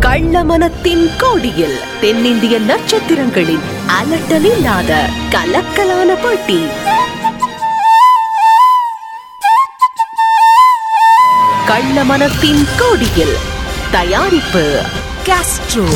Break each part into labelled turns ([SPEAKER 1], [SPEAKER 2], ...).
[SPEAKER 1] கள்ளமனத்தின் கோடியில் தென்னிந்திய நட்சத்திரங்களின் அலட்டலில்லாத கலக்கலான போட்டி கள்ளமனத்தின் கோடியில் தயாரிப்பு காஸ்ட்ரோ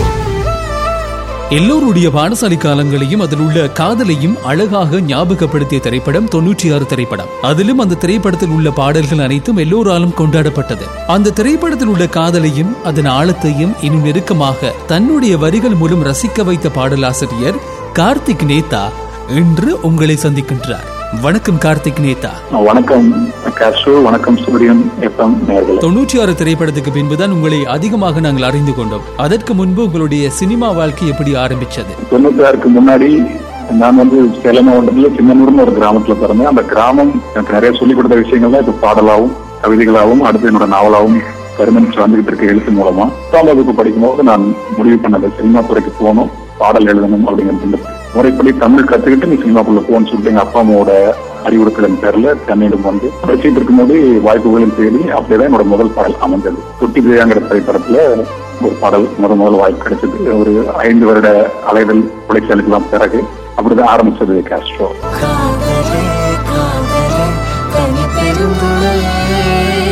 [SPEAKER 2] எல்லோருடைய பாடசாலை காலங்களையும் அதில் உள்ள காதலையும் அழகாக ஞாபகப்படுத்திய திரைப்படம் தொன்னூற்றி ஆறு திரைப்படம் அதிலும் அந்த திரைப்படத்தில் உள்ள பாடல்கள் அனைத்தும் எல்லோராலும் கொண்டாடப்பட்டது அந்த திரைப்படத்தில் உள்ள காதலையும் அதன் ஆழத்தையும் இன்னும் நெருக்கமாக தன்னுடைய வரிகள் மூலம் ரசிக்க வைத்த பாடலாசிரியர் கார்த்திக் நேதா இன்று உங்களை சந்திக்கின்றார் வணக்கம் கார்த்திக் நேதா
[SPEAKER 3] வணக்கம் காஸ்ட்ரோ வணக்கம் சூரியன் எஃப்எம் நேர்களே
[SPEAKER 2] தொன்னூற்றி ஆறு திரைப்படத்துக்கு பின்புதான் உங்களை அதிகமாக நாங்கள் அறிந்து கொண்டோம் அதற்கு முன்பு உங்களுடைய சினிமா வாழ்க்கை எப்படி ஆரம்பிச்சது
[SPEAKER 3] தொண்ணூத்தி ஆறுக்கு முன்னாடி நான் வந்து சேலம் மாவட்டத்துல சின்னனூர்னு ஒரு கிராமத்துல பிறந்தேன் அந்த கிராமம் எனக்கு நிறைய சொல்லிக் கொடுத்த விஷயங்கள் தான் இப்ப பாடலாவும் கவிதைகளாகவும் அடுத்து என்னோட நாவலாவும் பரிமணிச்சு வந்துகிட்டு இருக்க எழுத்து மூலமா பத்தாம் வகுப்பு படிக்கும்போது நான் முடிவு பண்ணது சினிமா துறைக்கு போகணும் பாடல் எழுதணும் அப்படிங்கிறது முறைப்படி தமிழ் கத்துக்கிட்டு நீ சினிமாக்குள்ள போகணும்னு சொல்லிட்டு எங்க அப்பா அம்மாவோட அறிவுறுத்தலின் பேர்ல சென்னையிடம் வந்து படிச்சுட்டு இருக்கும்போது வாய்ப்புகளையும் தேடி அப்படியேதான் என்னோட முதல் பாடல் அமைஞ்சது குட்டி ஜெயாங்கிற திரைப்படத்துல ஒரு பாடல் முதல் முதல் வாய்ப்பு கிடைச்சது ஒரு ஐந்து வருட அலைதல் உழைச்சலுக்கெல்லாம் பிறகு அப்படிதான் ஆரம்பிச்சது காஸ்ட்ரோ
[SPEAKER 4] காதலே காதலே தனி பெருந்துணையே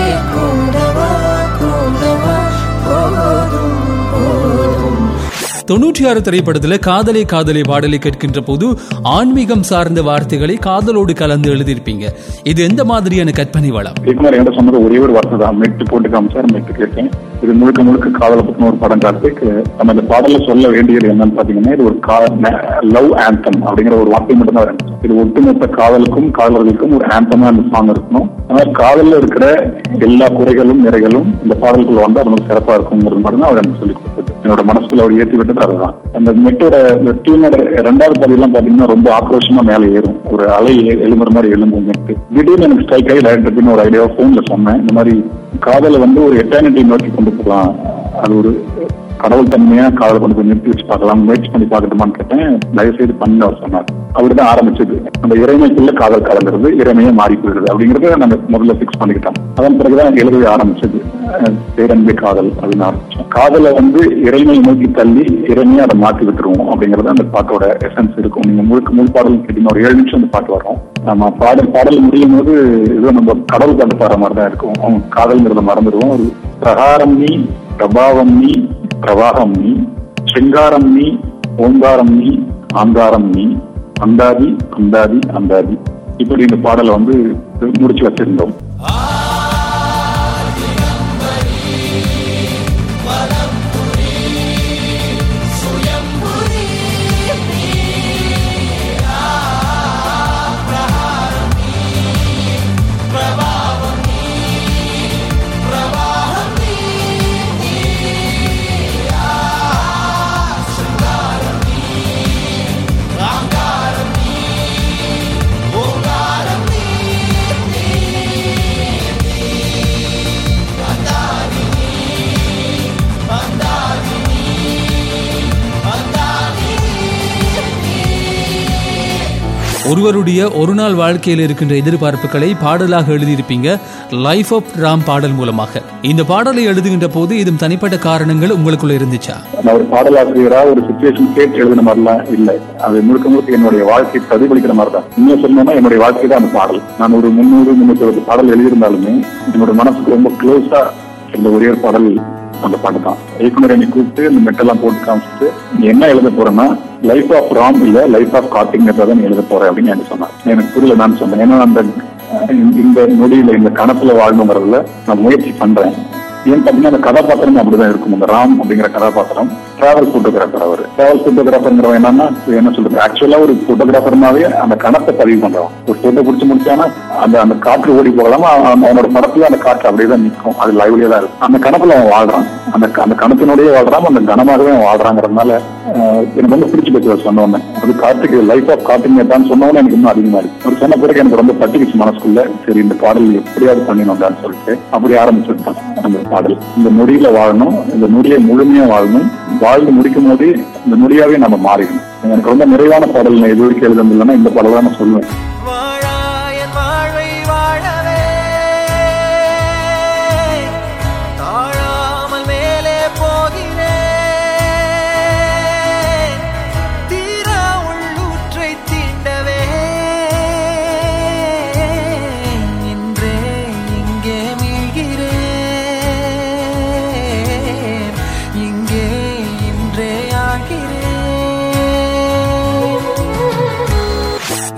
[SPEAKER 4] கூடவா கூடவா போதும் போதும்
[SPEAKER 2] தொன்னூற்றி ஆறு திரைப்படத்துல காதலே காதலே பாடலை கேட்கின்ற போது ஆன்மீகம் சார்ந்த வார்த்தைகளை காதலோடு கலந்து எழுதியிருப்பீங்க இது எந்த மாதிரியான கற்பனை வளம்
[SPEAKER 3] இயக்குனர் என்கிட்ட சொன்னது ஒரே ஒரு வார்த்தை தான் மெட்டு போட்டு காமிச்சார் மெட்டு கேட்டேன் இது முழுக்க முழுக்க காதலை பத்தின ஒரு படம் கார்த்திக் நம்ம இந்த பாடல சொல்ல வேண்டியது என்னன்னு பாத்தீங்கன்னா இது ஒரு லவ் ஆந்தம் அப்படிங்கிற ஒரு வார்த்தை மட்டும் தான் வரும் இது ஒட்டுமொத்த காதலுக்கும் காதலர்களுக்கும் ஒரு ஆந்தமா இந்த சாங் இருக்கணும் ஆனால் காதல்ல இருக்கிற எல்லா குறைகளும் நிறைகளும் இந்த பாடலுக்குள்ள வந்தா ரொம்ப சிறப்பா இருக்குங்கிறது மட்டும் தான் அவர் எனக்கு சொல்லிக் கொடுத்தது என்னோட மனசுக்குள்ள அவர் ஏற்றி விட்டது அதுதான் அந்த மெட்டோட இந்த டியூனோட ரெண்டாவது பதிலாம் பாத்தீங்கன்னா ரொம்ப ஆக்ரோஷமா மேலே ஏறும் ஒரு அலை எ- எழும்புற மாதிரி எழும்பும் மெட்டு திடீர்னு எனக்கு ஸ்ட்ரைக் ஆகி டைரக்டர்னு ஒரு ஐடியா போன்ல சொன்னேன் இந்த மாதிரி காதலை வந்து ஒரு எட்டர்னிட்டி நோக்கி கொண்டு போகலாம் அது ஒரு கடவுள் தன்மையா காதலை கொண்டு போய் நிறுத்தி வச்சு பார்க்கலாம் முயற்சி பண்ணி பார்க்கட்டுமான்னு கேட்டேன் தயவு செய்து பண்ணு அவர் சொன்னார் அப்படிதான் ஆரம்பிச்சது அந்த இறைமைக்குள்ள காதல் கலந்துருது இறைமையே மாறி போயிடுது அப்படிங்கறத நாங்க முதல்ல பிக்ஸ் பண்ணிக்கிட்டோம் அதன் பிறகுதான் எழுதவே ஆரம்பிச்சது அஹ் பேரன்பே காதல் அப்படின்னு ஆரம்பிச்சோம் காதலை வந்து இறைமை நோக்கி தள்ளி இறைமையை அதை மாத்தி விட்டுருவோம் அப்படிங்கறது அந்த பாட்டோட எசன்ஸ் இருக்கும் நீங்க முழுக்க முழு பாடல் கேட்டீங்கன்னா ஒரு ஏழு நிமிஷம் அந்த பாட்டு வரும் நம்ம பாடல் பாடல் முடியும் போது ஏதோ நம்ம கடவுள் பாட்டு பாடுற மாதிரி தான் இருக்கும் அவங்க காதல்ங்கிறத மறந்துடுவோம் ஒரு பிரகாரம் நீ பிரபாவம் நீ பிரவாகம் நீ சிங்காரம் நீ ஓங்காரம் நீ ஆங்காரம் நீ அந்தாதி அந்தாதி அந்தாதி இப்படி இந்த பாடலை வந்து முடிச்சு வச்சிருந்தோம்
[SPEAKER 2] ஒருவருடைய ஒரு நாள் வாழ்க்கையில் இருக்கின்ற எதிர்பார்ப்புகளை பாடலாக எழுதியிருப்பீங்க லைஃப் ஆஃப் ராம் பாடல் மூலமாக இந்த பாடலை எழுதுகின்ற போது இதும் தனிப்பட்ட காரணங்கள் உங்களுக்குள்ள இருந்துச்சா
[SPEAKER 3] நான் ஒரு பாடலாசிரியரா ஒரு சுச்சுவேஷன் கேட்டு எழுதின மாதிரிலாம் இல்லை அது முழுக்க முழுக்க என்னுடைய வாழ்க்கை பிரதிபலிக்கிற மாதிரி தான் இன்னும் சொல்லணும்னா என்னுடைய வாழ்க்கை தான் அந்த பாடல் நான் ஒரு முந்நூறு முன்னூத்தி அறுபது பாடல் எழுதியிருந்தாலுமே என்னோட மனசுக்கு ரொம்ப க்ளோஸா இந்த ஒரே ஒரு பாடல் அந்த பாட்டு தான் இயக்குனர் என்னை கூப்பிட்டு இந்த மெட்டெல்லாம் போட்டு காமிச்சிட்டு நீ என்ன எழுத போறேன்னா லைஃப் ஆஃப் ராம் இல்ல லைஃப் ஆஃப் கார்த்திக் தான் நீ எழுத போற அப்படின்னு எனக்கு சொன்னார் எனக்கு புரியல நான் சொன்னேன் ஏன்னா அந்த அஹ், இந்த நொடியில இந்த கணத்துல வாழணுங்கிறதுல நான் முயற்சி பண்றேன் ஏன் பாத்தீங்கன்னா அந்த கதாபாத்திரம் அப்படிதான் இருக்கும் அந்த ராம் அப்படிங்கிற கதாபாத்திரம் டிராவல் போட்டோகிராஃபர் அவர் டிராவல் போட்டோகிராஃபர்ங்கிறவன் என்னன்னா என்ன சொல்றது ஆக்சுவலா ஒரு போட்டோகிராஃபர்னாவே அந்த கணத்தை பதிவு பண்றவன் ஒரு போட்டோ பிடிச்சு முடிச்சானா அந்த அந்த காற்று ஓடி போகலாமா அவன் அவனோட படத்துல அந்த காற்று அப்படியே தான் நிற்கும் அது லைவ்லயே தான் இருக்கும் அந்த கணத்துல அவன் வாழ்றான் அந்த அந்த கணத்தினுடைய வாழ்றான் அந்த கனமாகவே அவன் வாழ்றாங்கிறதுனால அஹ், எனக்கு ரொம்ப பிடிச்சு போச்சு அவர் சொன்ன உடனே அது கார்த்திக் லைஃப் ஆஃப் கார்த்திக் தான் சொன்ன உடனே எனக்கு இன்னும் அதிகமா இருக்கு அவர் சொன்ன பிறகு எனக்கு ரொம்ப பட்டுக்குச்சு மனசுக்குள்ள சரி இந்த பாடல் எப்படியாவது பண்ணிடணும்டான்னு சொல்லிட்டு அப்படி ஆரம்பிச்சுட்டான் அந்த பாடல் இந்த நொடியில வாழணும் இந்த நொடியை முழுமையா வாழணும் வாழ்ந்து முடிக்கும் போது இந்த நொடியாவே நம்ம மாறிடணும் எனக்கு ரொம்ப நிறைவான பாடல் நான் எது வரைக்கும் எழுதுனா இந்த பாடல் தான் நான் சொல்லுவேன்
[SPEAKER 4] வாழாயன் வாழ்வை வாழவே தாழாமல் மேலே போகிறேன்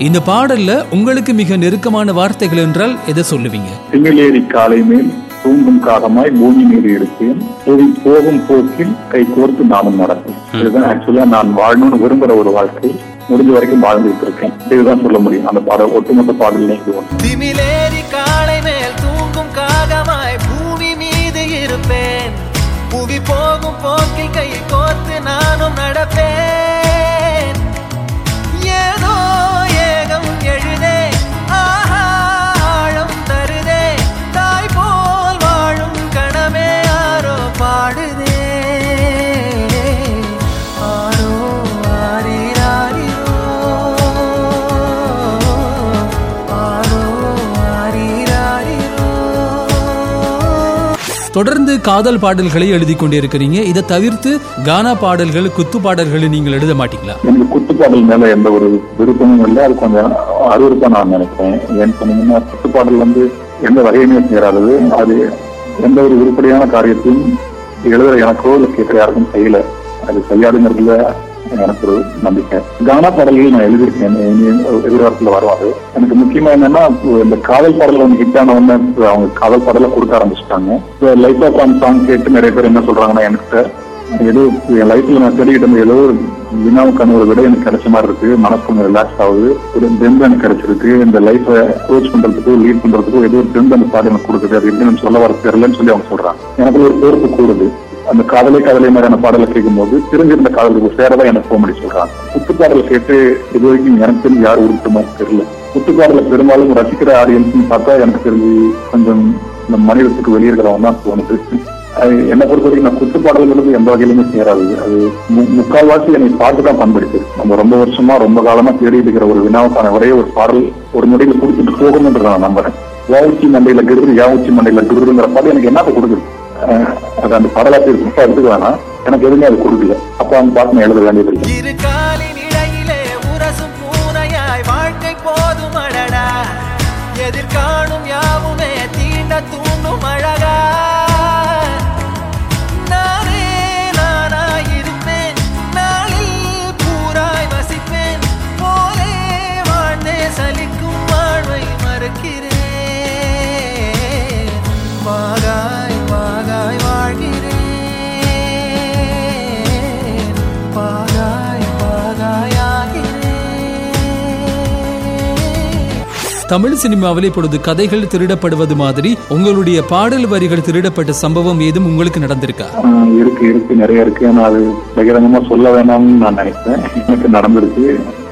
[SPEAKER 2] இந்த பாடல்ல உங்களுக்கு மிக நெருக்கமான வார்த்தைகள் என்றால் எதை சொல்லுவீங்க
[SPEAKER 3] திமிலேறி காலை மேல் தூங்கும் காலமாய் பூமி மீது இருப்பேன் புவி போகும் போக்கில் கை கோர்த்து நானும் நடப்பேன் இதுதான் ஆக்சுவலா நான் வாழணும்னு விரும்புற ஒரு வாழ்க்கை முடிஞ்ச வரைக்கும் வாழ்ந்துட்டு இருக்கேன் இதுதான் சொல்ல முடியும் அந்த பாடல் ஒட்டுமொத்த பாடல்ல இது ஒன்று
[SPEAKER 4] திமிலேறி காலை மேல் தூங்கும் காகமாய் பூமி மீது இருப்பேன் புவி போகும் போக்கில் கை கோர்த்து நானும் நடப்பேன் ஏதோ ஏகம் எழுதே ஆஹா ஆழம் தருதே தாய் போல் வாழும் கணமே ஆரோ பாடுதே ஆரோ ஆரிராரிரோ ஆரோ ஆரிராரிரோ
[SPEAKER 2] தொடர்ந்து காதல் பாடல்களை எழுதி கொண்டிருக்கிறீங்க இதை தவிர்த்து கானா பாடல்கள் குத்து பாடல்களை நீங்கள் எழுத மாட்டீங்களா
[SPEAKER 3] எனக்கு குத்துப்பாடல் மேல எந்த ஒரு விருப்பமும் இல்லை அது கொஞ்சம் அருவருப்பா நான் நினைக்கிறேன் ஏன்னு சொன்னீங்கன்னா குத்துப்பாடல் வந்து எந்த வகையுமே சேராதது அது எந்த ஒரு உருப்படியான காரியத்தையும் எழுதுற எனக்கோ இல்லை கேட்கிற யாருக்கும் செய்யல அது செய்யாதுங்கிறதுல எனக்கு ஒரு நம்பிக்கை கானா பாடல்கள் நான் எழுதியிருக்கேன் இனி எதிர்காலத்துல வருவாரு எனக்கு முக்கியமா என்னன்னா இந்த காதல் பாடல் வந்து ஹிட் ஆன உடனே அவங்க காதல் பாடலை கொடுக்க ஆரம்பிச்சிட்டாங்க லைஃப் ஆஃப் சாங் சாங் கேட்டு நிறைய பேர் என்ன சொல்றாங்கன்னா எனக்கு ஏதோ என் லைஃப்ல நான் தேடிக்கிட்டு இருந்த ஏதோ ஒரு வினாவுக்கான ஒரு விடை எனக்கு கிடைச்ச மாதிரி இருக்கு மனசு கொஞ்சம் ரிலாக்ஸ் ஆகுது ஒரு டெம்ப் எனக்கு கிடைச்சிருக்கு இந்த லைஃபை கோச் பண்றதுக்கோ லீட் பண்றதுக்கோ ஏதோ ஒரு டெம்ப் அந்த பாடு எனக்கு கொடுக்குது அது எப்படி நம்ம சொல்ல வர தெரியலன்னு சொல்லி அவங்க சொல்றாங்க எனக்கு ஒரு பொறுப்பு கூடுது அந்த காதலை காதலை மாதிரியான பாடலை கேட்கும்போது தெரிஞ்சிருந்த காதலுக்கு சேரதான் எனக்கு போக முடியும் சொல்றாங்க குத்து பாடலை கேட்டு இது வரைக்கும் எனக்கு தெரிஞ்சு யார் உருட்டு மாதிரி தெரியல குத்து பாடலை பெரும்பாலும் ரசிக்கிற ஆடியன்ஸ் பார்த்தா எனக்கு தெரிஞ்சு கொஞ்சம் இந்த மனிதத்துக்கு வெளியே இருக்கிறவங்க தான் தோணுது அது என்னை பொறுத்த வரைக்கும் நான் குத்து பாடல்களுக்கு எந்த வகையிலுமே சேராது அது மு- முக்கால்வாசி என்னை பாட்டு தான் பண்படுத்து நம்ம ரொம்ப வருஷமா ரொம்ப காலமா தேடிட்டு இருக்கிற ஒரு வினாவுக்கான ஒரே ஒரு பாடல் ஒரு நொடியில கொடுத்துட்டு போகணும்ன்ற நான் நம்புறேன் யாவுச்சி மண்டையில கிரு யாவுச்சி மண்டையில கிருங்கிற பாட்டு எனக்கு என்ன கொடுக்குது அஹ் அது அந்த பாடலாசிரியர் புதுசா எடுத்துக்க வேணாம் எனக்கு எதுவுமே அது கொடுக்கல அப்ப அந்த பாட்டு நான் எழுத வேண்டியது இல்லை
[SPEAKER 4] இரு காலின் இடையிலே உரசும் பூனையாய் வாழ்க்கை போதும் அடடா எதிர்காணும் யாவுமே தீண்ட தூண்டும் அழகா நானே நானாய் இருப்பேன் நாளில் பூராய் வசிப்பேன் போலே வாழ்ந்தே சலிக்கும் வாழ்வை மறுக்கிறேன் வாகாய் வாகாய் வாழ்கிறேன் வாகாய் வாகாய் ஆகிறேன்
[SPEAKER 2] தமிழ் சினிமாவில் இப்பொழுது கதைகள் திருடப்படுவது மாதிரி உங்களுடைய பாடல் வரிகள் திருடப்பட்ட சம்பவம் ஏதும் உங்களுக்கு நடந்திருக்கா
[SPEAKER 3] ஆஹ் இருக்கு இருக்கு நிறைய இருக்கு ஆனா அது பகிரங்கமா சொல்ல வேணாம்னு நான் நினைப்பேன் எனக்கு நடந்திருக்கு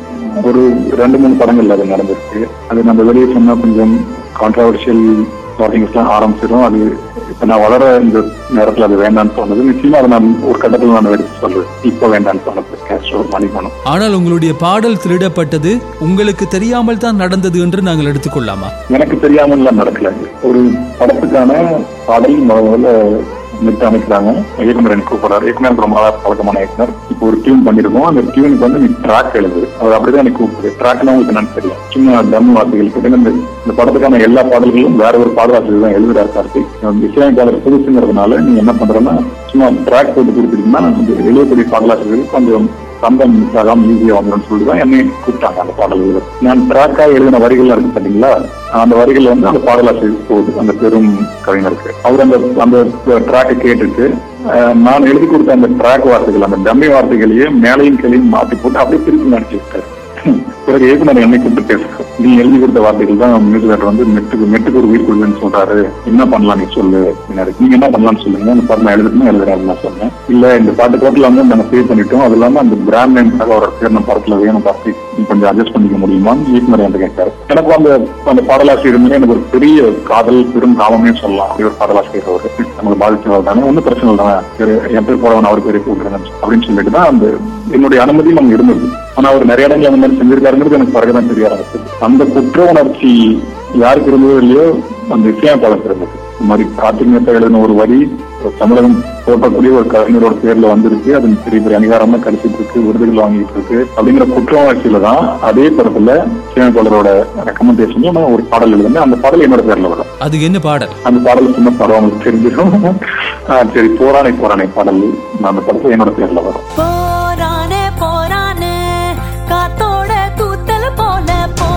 [SPEAKER 3] ஒரு ரெண்டு மூணு படங்கள்ல அது நடந்திருக்கு அது நம்ம வெளியே சொன்னா கொஞ்சம் கான்ட்ரவர்ஷியல் டாபிக்ஸ் எல்லாம் ஆரம்பிச்சிடும் அது இப்ப நான் வளர இந்த நேரத்துல அது வேண்டாம்னு சொன்னது நிச்சயமா அதை நான் ஒரு கட்டத்துல நான் எடுத்து சொல்றேன் இப்ப வேண்டாம்னு சொன்னது கேஷோ மணிமணம்
[SPEAKER 2] ஆனால் உங்களுடைய பாடல் திருடப்பட்டது உங்களுக்கு தெரியாமல் தான் நடந்தது என்று நாங்கள் எடுத்துக்கொள்ளாமா
[SPEAKER 3] எனக்கு தெரியாமல் எல்லாம் நடக்கல ஒரு படத்துக்கான பாடல் முதல்ல நிறுத்தி அமைக்கிறாங்க இயக்குனர் எனக்கு கூப்பிடுறாரு இயக்குனர் ரொம்ப நாளா பழக்கமான இயக்குனர் இப்போ ஒரு டியூன் பண்ணிருக்கோம் அந்த டியூனுக்கு வந்து நீ ட்ராக் எழுது அவர் அப்படிதான் எனக்கு கூப்பிடுது ட்ராக்னா உங்களுக்கு என்னன்னு தெரியும் சும்மா தம் வார்த்தைகள் கிட்ட இந்த இந்த படத்துக்கான எல்லா பாடல்களும் வேற ஒரு பாடலாசிரியர் தான் எழுதுறாரு கார்த்திக் இசையமைப்பாளர் புதுசுங்கிறதுனால நீங்க என்ன பண்றேன்னா சும்மா ட்ராக் போட்டு கொடுத்துட்டீங்கன்னா அந்த எழுதக்கூடிய பாடலாசிரியர்களுக்கு கொஞ்சம் சந்தம் மிஸ்ஸாகாம ஈஸியா வந்துடும் சொல்லிட்டு தான் என்னை கூப்பிட்டாங்க அந்த பாடல்கள் நான் ட்ராக்கா எழுதின வரிகள் இருக்கு பாத்தீங்களா அந்த வரிகள் வந்து அந்த பாடலாசிரியர் போகுது அந்த பெரும் கவிஞருக்கு அவர் அந்த அந்த ட்ராக்கை கேட்டுட்டு அஹ், நான் எழுதி கொடுத்த அந்த ட்ராக் வார்த்தைகள் அந்த டம்மி வார்த்தைகளையே மேலையும் கீழையும் மாத்தி போட்டு அப்படியே திருப்பி நடிச்சு விட்டாரு பிறகு இயக்குனர் என்னை கூப்பிட்டு பேசுறேன் நீ எழுதி கொடுத்த வார்த்தைகள் தான் மியூசிக் வந்து மெட்டுக்கு மெட்டுக்கு ஒரு உயிர் கொடுக்குன்னு சொல்றாரு என்ன பண்ணலாம் நீ சொல்லு அப்படின்னாரு. நீங்க என்ன பண்ணலாம்னு சொல்லுங்க அந்த பாட்டு நான் எழுதுறேன் எழுதுறேன் நான் சொன்னேன் இல்ல இந்த பாட்டு டோட்டல் வந்து நாங்க பே பண்ணிட்டோம் அது இல்லாம அந்த பிராண்ட் நேம்காக ஒரு பேர் நம்ம படத்துல வேணும் பார்த்து நீ கொஞ்சம் அட்ஜஸ்ட் பண்ணிக்க முடியுமான்னு இயக்குனர் என்கிட்ட கேட்டாரு எனக்கு அந்த அந்த பாடலாசிரியர் மேலே எனக்கு ஒரு பெரிய காதல் பெரும் காமமே சொல்லலாம் அப்படி ஒரு பாடலாசிரியர் அவரு நமக்கு பாதிச்சவர் தானே ஒன்றும் பிரச்சனை இல்லை தானே சரி என் பேர் போறவன் அவர் பேரை கூப்பிடுறேன் அப்படின்னு சொல்லிட்டு தான் அந்த என்னுடைய அனுமதி நமக்கு இருந்தது ஆனா அவர் நிறைய இடங்கள் அந்த மாதிரி செஞ்சிருக்காருங்கிறது எனக்கு பிறகுதான் தெரிய ஆரம்பிச்சது அந்த குற்ற உணர்ச்சி யாருக்கு இருந்ததோ இல்லையோ அந்த இசையமைப்பாளருக்கு இருந்தது இந்த மாதிரி கார்த்திக் மேத்தா எழுதின ஒரு வரி ஒரு தமிழகம் போட்டக்கூடிய ஒரு கலைஞரோட பேர்ல வந்திருக்கு அது பெரிய பெரிய அங்கீகாரம்லாம் கிடைச்சிட்டு இருக்கு விருதுகள் வாங்கிட்டு இருக்கு அப்படிங்கிற குற்ற உணர்ச்சியில தான் அதே படத்துல இசையமைப்பாளரோட ரெக்கமெண்டேஷன்ல நான் ஒரு பாடல் எழுதுனேன் அந்த பாடல் என்னோட பேர்ல வரும்
[SPEAKER 2] அது என்ன பாடல்
[SPEAKER 3] அந்த பாடல் சொன்ன படம் அவங்களுக்கு தெரிஞ்சிடும் ஆஹ் சரி போரானை போரானை பாடல் நான் அந்த படத்துல என்னோட பேர்ல வரும்
[SPEAKER 5] போரானே போரானே காத்தோட தூத்தல் போல போ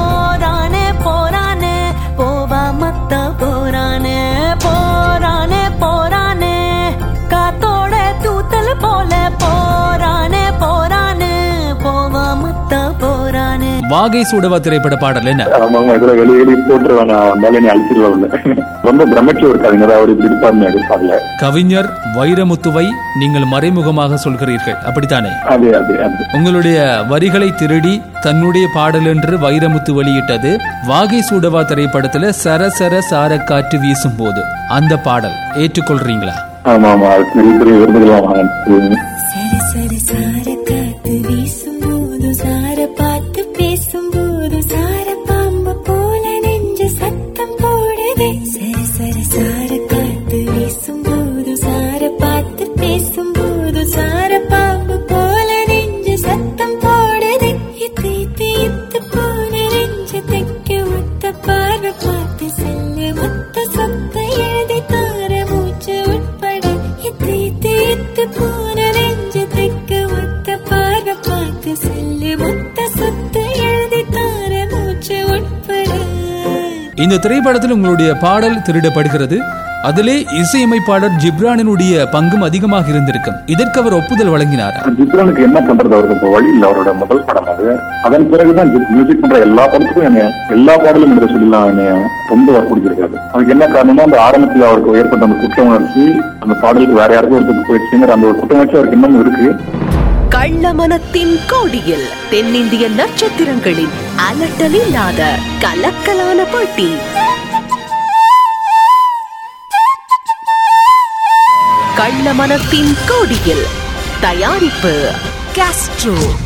[SPEAKER 5] போல போறானே போறானே போவாமத்தா போறானே
[SPEAKER 2] வாகை சூடவா திரைப்பட பாடல் என்ன
[SPEAKER 3] ஆமா ஆமா இதுல வெளியே வெளியே போட்டுருவேன் நான் வந்தாலும் நீ அழிச்சிருவேன் ரொம்ப பிரமிச்சு இருக்காதுங்க அவர் இப்படி இருப்பாருன்னு எதிர்பார்க்கல
[SPEAKER 2] கவிஞர் வைரமுத்துவை நீங்கள் மறைமுகமாக சொல்கிறீர்கள் அப்படித்தானே
[SPEAKER 3] அதே அதே அதே
[SPEAKER 2] உங்களுடைய வரிகளை திருடி தன்னுடைய பாடல் என்று வைரமுத்து வெளியிட்டது வாகை சூடவா திரைப்படத்துல சர சர சார காற்று வீசும் போது அந்த பாடல் ஏற்றுக்கொள்றீங்களா
[SPEAKER 3] ஆமா ஆமா அது பெரிய பெரிய விருதுகள் வாங்க
[SPEAKER 5] சரி சரி சார காத்து வீசும்போது சார பார்த்து பேசும்போது சார பாம்பு போல நெஞ்சு சத்தம் போடுதே சரி சரி சார காத்து வீசும்போது சார பார்த்து பேசும்போது சார பாம்பு போல நெஞ்சு சத்தம் போடுதே இத்து இத்து இத்து போன நெஞ்சு தைக்க ஒத்த பார்வை பார்த்து செல்லு மொத்த சொத்த எழுதி தார மூச்சு உட்பட இத்து இத்து இத்து போன நெஞ்சு தைக்க ஒத்த பார்வை பார்த்து செல்லு மொத்த சொத்த எழுதி தார மூச்சு உட்பட
[SPEAKER 2] இந்த திரைப்படத்தில் உங்களுடைய பாடல் திருடப்படுகிறது அதிலே இசையமைப்பாளர் ஜிப்ரானினுடைய பங்கும் அதிகமாக இருந்திருக்கும் இதற்கு அவர் ஒப்புதல் வழங்கினார்
[SPEAKER 3] ஜிப்ரானுக்கு என்ன பண்றது அவருக்கு இப்போ வழி இல்லை அவரோட முதல் படம் அது அதன் பிறகுதான் மியூசிக் பண்ற எல்லா படத்துக்கும் என்ன எல்லா பாடலும் எடுக்க சொல்லலாம் என்னைய ரொம்ப வற்புறுத்திருக்காரு அதுக்கு என்ன காரணம்னா அந்த ஆரம்பத்தில் அவருக்கு ஏற்பட்ட அந்த குற்ற உணர்ச்சி அந்த பாடலுக்கு வேற யாருக்கும் ஒருத்தருக்கு போயிடுச்சுங்கிற அந்த ஒரு குற்ற உணர்ச்சி அவருக்கு இன்னும் இருக்கு
[SPEAKER 1] கள்ளமனத்தின் கோடியில் தென்னிந்திய நட்சத்திரங்களின் அலட்டலில்லாத கலக்கலான போட்டி கள்ளமனத்தின் கோடியில் தயாரிப்பு காஸ்ட்ரோ